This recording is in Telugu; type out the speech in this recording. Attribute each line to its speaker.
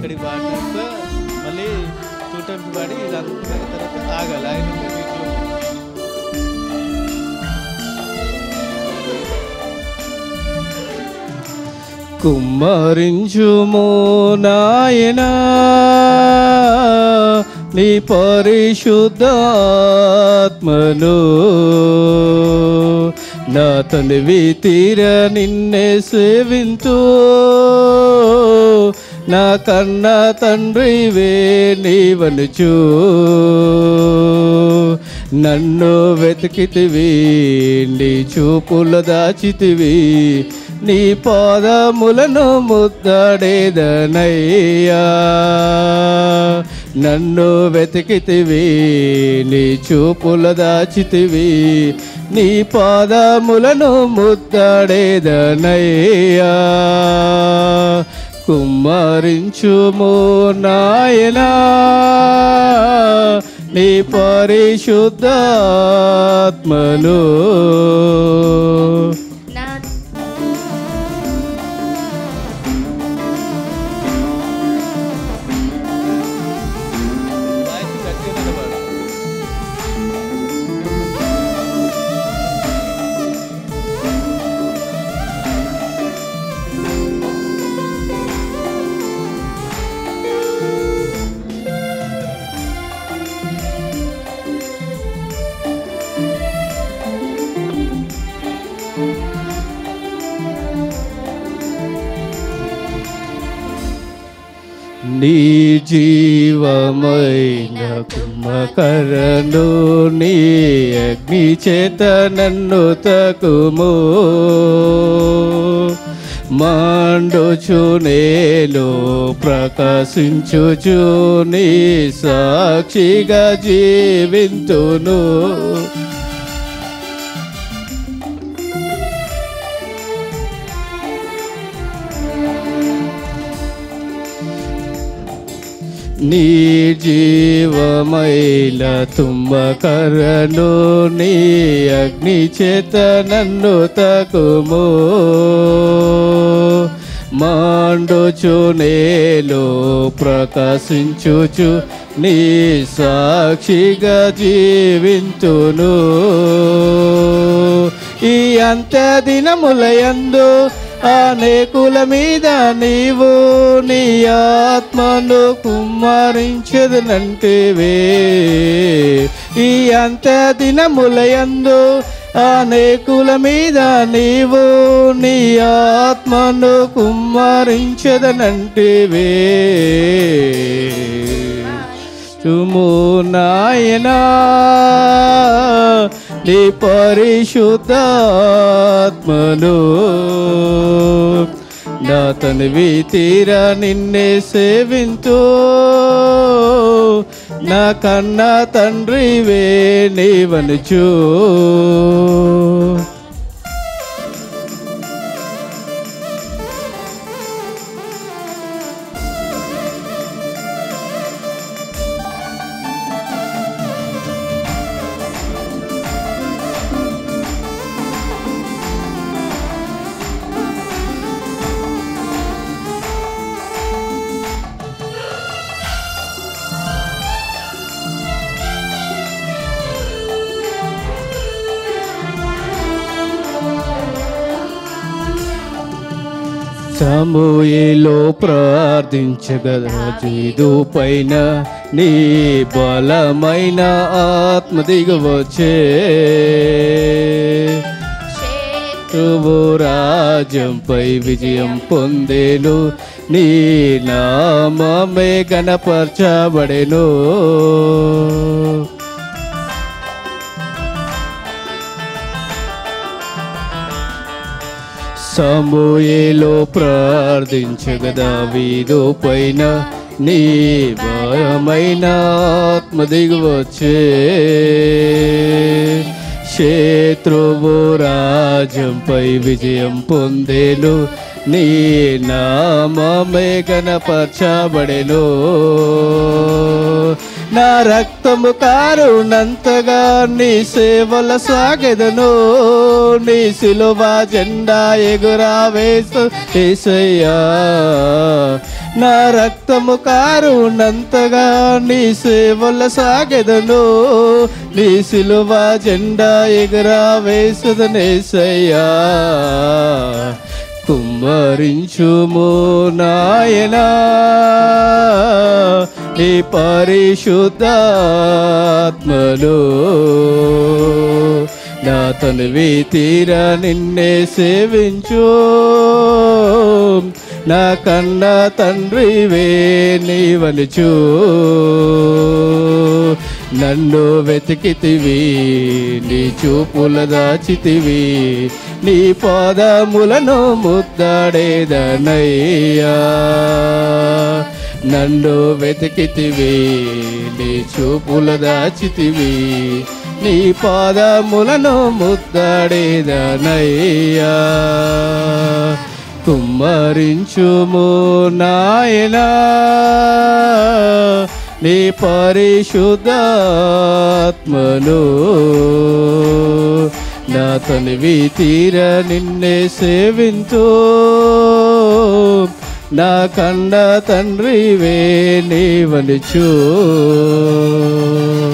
Speaker 1: ఇక్కడికి పాడినాక మళ్ళీ టూ టైమ్స్ పాడి ఇది అందుకున్న తర్వాత ఆగాలి ఆయన వీటిలో కుమ్మరించుము నాయనా నీ పరిశుద్ధాత్మను నా తనివి తీర నిన్నే సేవింతూ నా కన్న తండ్రివే నీవనుచూ నన్ను వెతికితివి నీ చూపుల దాచితివి నీ పాదములను ముద్దడేదనయ్యా నన్ను వెతికితివి నీ చూపుల దాచితివి నీ పాదములను ముద్దడేదనయ్యా కుమ్మరించుము నాయనా నీ పరిశుద్ధాత్మను
Speaker 2: నా
Speaker 1: నీ జీవమైన కుమ్మకరను నీ అగ్ని చేత నన్ను తకుము మాండుచు నేలో ప్రకాశించుచు నీ సాక్షిగా జీవింతును నీ జీవమైల తుమ్మకరను నీ అగ్ని చేత నన్ను తకుము మాండుచు నేలో ప్రకాశించుచు నీ సాక్షిగా జీవింతును ఈ అంత్య దినములయందు అనేకుల మీద నీవు నీ ఆత్మను కుమ్మరించదనంటివే ఈ అంత్య దినములయందు అనేకుల మీద నీవు నీ ఆత్మను కుమ్మరించదనంటివే చుము నాయనా నీ పరిశుద్ధాత్మను నా తనివి తీరా నిన్నే సేవింతూ నా కన్నా తండ్రివే నీవనుచూ సమూయేలో ప్రార్థించగల జీదు పైన నీ బలమైన ఆత్మ దిగవచ్చే శత్రువు రాజ్యంపై విజయం పొందేను నీ నామమే గణపరచబడెను సమూయేలో ప్రార్థించగదా వీధు పైన నీ భయమైన ఆత్మ దిగువచ్చే శత్రువు రాజ్యంపై విజయం పొందేను నీ నామమే గణపరచబడెను నా రక్తము కారునంతగా నీ సేవల సాగెదను నీ సిలువ జెండా ఎగురా వేస్తూ ఏసయ్యా నా రక్తము కారునంతగా నీ సేవల సాగెదను నీ సిలువ జెండా ఎగరా వేసదనేసయ్యా కుమ్మరించుము నాయనా నీ పరిశుద్ధాత్మలో నా తనువి తీరా నిన్నే సేవించు నా కన్న తండ్రివే నీవనుచు నన్ను వెతికితివి నీ చూపుల దాచితివి నీ పాదములను ముద్దాడేదనయ్యా నన్ను వెతికితివి నీ చూపుల దాచితివి నీ పాదములను ముద్దాడేదనయ్యా కుమ్మరించుము నాయనా నీ పరిశుద్ధాత్మను నా తనివి తీర నిన్నే సేవింతూ నా కండ తండ్రివే నీవనుచూ